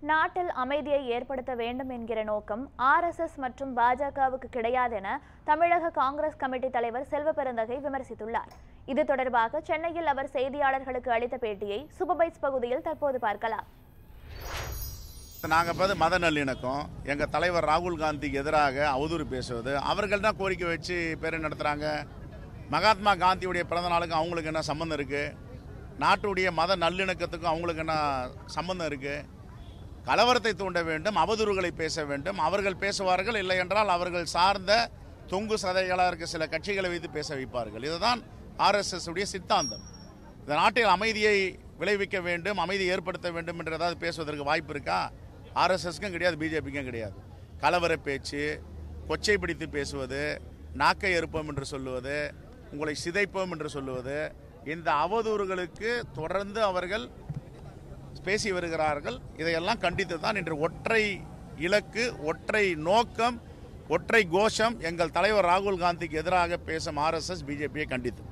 நாட்டில் அமைதியை ஏற்படுத்த வேண்டும் என்கிற நோக்கம் ஆர்எஸ்எஸ் மற்றும் பாஜகவுக்கு கிடையாது என தமிழக காங்கிரஸ் கமிட்டி தலைவர் செல்வ பெருந்தகை விமர்சித்துள்ளார் இது தொடர்பாக சென்னையில் அவர் செய்தியாளர்களுக்கு அளித்த பேட்டியை சுபபைட்ஸ் பகுதியில் தற்போது பார்க்கலாம் நாங்கள் பார்த்து மத நல்லிணக்கம் எங்கள் தலைவர் ராகுல் காந்திக்கு எதிராக அவதூறு பேசுவது அவர்கள் தான் கோரிக்கை வச்சு பேரை நடத்துகிறாங்க மகாத்மா காந்தியுடைய பிறந்த நாளுக்கும் அவங்களுக்கு என்ன சம்மந்தம் இருக்குது நாட்டுடைய மத நல்லிணக்கத்துக்கும் அவங்களுக்கு என்ன சம்மந்தம் இருக்குது கலவரத்தை தூண்ட வேண்டும் அவதூறுகளை பேச வேண்டும் அவர்கள் பேசுவார்கள் இல்லை என்றால் அவர்கள் சார்ந்த தொங்கு சதைகளாக இருக்க சில கட்சிகளை வைத்து பேச வைப்பார்கள் இதுதான் ஆர்எஸ்எஸ் உடைய சித்தாந்தம் இந்த நாட்டில் அமைதியை விளைவிக்க வேண்டும் அமைதியை ஏற்படுத்த வேண்டும் என்று ஏதாவது பேசுவதற்கு வாய்ப்பு இருக்கா ஆர்எஸ்எஸ்க்கும் கிடையாது பிஜேபிக்கும் கிடையாது கலவர பேச்சு கொச்சை பிடித்து பேசுவது நாக்கை எருப்போம் என்று சொல்லுவது உங்களை சிதைப்போம் என்று சொல்லுவது இந்த அவதூறுகளுக்கு தொடர்ந்து அவர்கள் பேசி வருகிறார்கள் இதையெல்லாம் கண்டித்து தான் இன்று ஒற்றை இலக்கு ஒற்றை நோக்கம் ஒற்றை கோஷம் எங்கள் தலைவர் ராகுல் காந்திக்கு எதிராக பேசும் ஆர்எஸ்எஸ் பிஜேபியை கண்டித்து